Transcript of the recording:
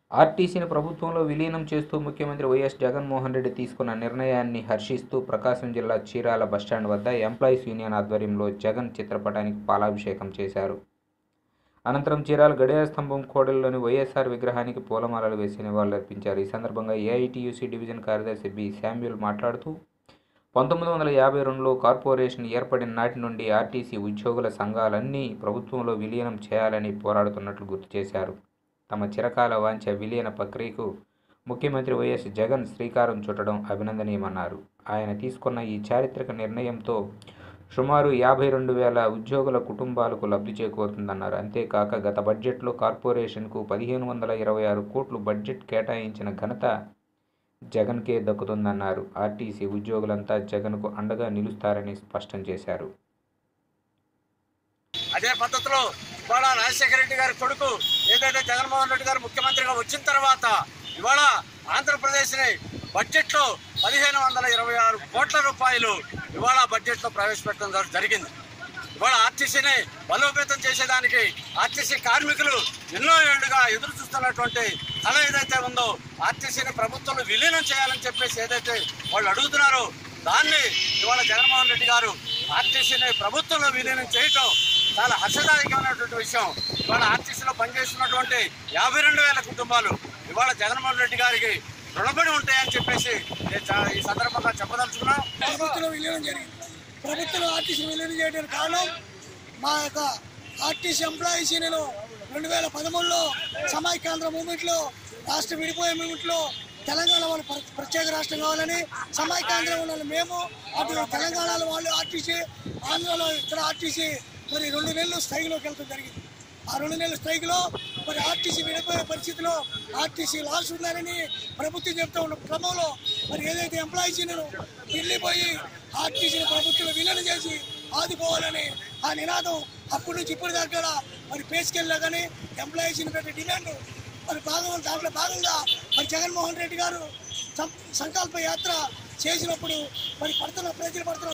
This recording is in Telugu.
ఆర్టీసీని ప్రభుత్వంలో విలీనం చేస్తూ ముఖ్యమంత్రి వైఎస్ జగన్మోహన్ రెడ్డి తీసుకున్న నిర్ణయాన్ని హర్షిస్తూ ప్రకాశం జిల్లా చీరాల బస్టాండ్ వద్ద ఎంప్లాయీస్ యూనియన్ ఆధ్వర్యంలో జగన్ చిత్రపటానికి పాలాభిషేకం చేశారు అనంతరం చీరాల గడియార స్తంభం కోడలిలోని వైఎస్ఆర్ విగ్రహానికి పూలమాలలు వేసి నివాళులర్పించారు ఈ సందర్భంగా ఏఐటీయూసీ డివిజన్ కార్యదర్శి బి శామ్యూల్ మాట్లాడుతూ పంతొమ్మిది వందల యాభై రెండులో కార్పొరేషన్ ఏర్పడిన నాటి నుండి ఆర్టీసీ ఉద్యోగుల సంఘాలన్నీ ప్రభుత్వంలో విలీనం చేయాలని పోరాడుతున్నట్లు గుర్తు చేశారు తమ చిరకాల వాంఛ విలీన ప్రక్రియకు ముఖ్యమంత్రి వైఎస్ జగన్ శ్రీకారం చుట్టడం అభినందనీయమన్నారు ఆయన తీసుకున్న ఈ చారిత్రక నిర్ణయంతో సుమారు యాభై రెండు వేల ఉద్యోగుల కుటుంబాలకు లబ్ధి చేకూరుతుందన్నారు అంతేకాక గత బడ్జెట్లో కార్పొరేషన్కు పదిహేను వందల ఇరవై ఆరు కోట్లు బడ్జెట్ కేటాయించిన ఘనత జగన్కే దక్కుతుందన్నారు ఆర్టీసీ ఉద్యోగులంతా జగన్కు అండగా నిలుస్తారని స్పష్టం చేశారు అదే పద్ధతిలో ఇవాళ రాజశేఖర రెడ్డి గారి కొడుకు ఏదైతే జగన్మోహన్ రెడ్డి గారు ముఖ్యమంత్రిగా వచ్చిన తర్వాత ఇవాళ ఆంధ్రప్రదేశ్ని బడ్జెట్లో పదిహేను వందల ఇరవై ఆరు కోట్ల రూపాయలు ఇవాళ బడ్జెట్లో ప్రవేశపెట్టడం జరి- జరిగింది ఇవాళ ఆర్టీసీని బలోపేతం చేసేదానికి ఆర్టీసీ కార్మికులు ఎన్నో ఏళ్లుగా ఎదురు చూస్తున్నటువంటి కళ ఏదైతే ఉందో ఆర్టీసీని ప్రభుత్వంలో విలీనం చేయాలని చెప్పేసి ఏదైతే వాళ్ళు అడుగుతున్నారో దాన్ని ఇవాళ జగన్మోహన్ రెడ్డి గారు ఆర్టీసీని ప్రభుత్వంలో విలీనం చేయటం చాలా హర్షదాయకమైనటువంటి విషయం ఇవాళ ఆర్టీసీలో పనిచేస్తున్నటువంటి యాభై రెండు వేల కుటుంబాలు ఇవాళ జగన్మోహన్ రెడ్డి గారికి రుణపడి ఉంటాయని చెప్పేసి నేను చా- ఈ సందర్భంగా చెప్పదలుచుకున్నాం ప్రభుత్వంలో విలీనం జరిగింది ప్రభుత్వంలో ఆర్టీసీ విలీనం చేయడానికి కారణం మా యొక్క ఆర్టీసీ ఎంప్లాయీస్ నేను రెండు వేల పదమూడులో సమైక్యాంధ్ర మూమెంట్లో రాష్ట్ర విడిపోయే మూమెంట్లో తెలంగాణ వాళ్ళు ప్ర- ప్రత్యేక రాష్ట్రం కావాలని సమైక్యాంధ్ర వాళ్ళు మేము అటు తెలంగాణలో వాళ్ళు ఆర్టీసీ ఆంధ్రలో ఇక్కడ ఆర్టీసీ మరి రెండు నెలలు స్థాయిలోకి వెళ్తాం జరిగింది ఆ రెండు నెలల స్ట్రైక్లో మరి ఆర్టీసీ విడిపోయే పరిస్థితిలో ఆర్టీసీ లాస్ ఉందని ప్రభుత్వం చెప్తా ఉన్న క్రమంలో మరి ఏదైతే ఎంప్లాయీస్ నేను వెళ్ళిపోయి ఆర్టీసీని ప్రభుత్వం విలీనం చేసి ఆదుకోవాలని ఆ నినాదం అప్పటి నుంచి ఇప్పటి దాకా మరి పేసుకెళ్ళా కానీ ఎంప్లాయీస్ని పెట్టే డిమాండ్ మరి భాగం దాంట్లో భాగంగా మరి జగన్మోహన్ రెడ్డి గారు సం- సంకల్ప యాత్ర చేసినప్పుడు మరి పడుతున్న ప్రజలు పడుతున్న